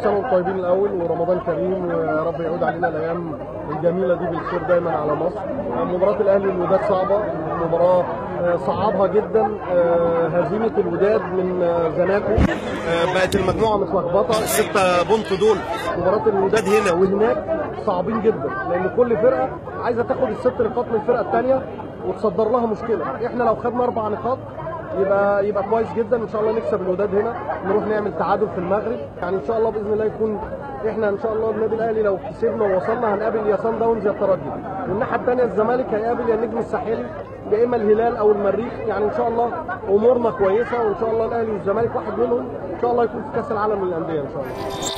سنه وانتم طيبين الاول ورمضان كريم ويا رب يعود علينا الايام الجميله دي بالخير دايما على مصر مباراه الاهلي والوداد صعبه مباراه آه، صعبها جدا آه، هزيمه الوداد من آه، زناكو آه، بقت المجموعه متلخبطه السته بونت دول مباراه الوداد هنا وهناك صعبين جدا لان كل فرقه عايزه تاخد الست نقاط من الفرقه الثانيه وتصدر لها مشكله احنا لو خدنا اربع نقاط يبقى يبقى كويس جدا ان شاء الله نكسب الوداد هنا نروح نعمل تعادل في المغرب يعني ان شاء الله باذن الله يكون احنا ان شاء الله النادي الاهلي لو كسبنا ووصلنا هنقابل يا سان داونز يا الترجي والناحيه الثانيه الزمالك هيقابل يا النجم الساحلي يا اما الهلال او المريخ يعني ان شاء الله امورنا كويسه وان شاء الله الاهلي والزمالك واحد منهم ان شاء الله يكون في كاس العالم للانديه ان شاء الله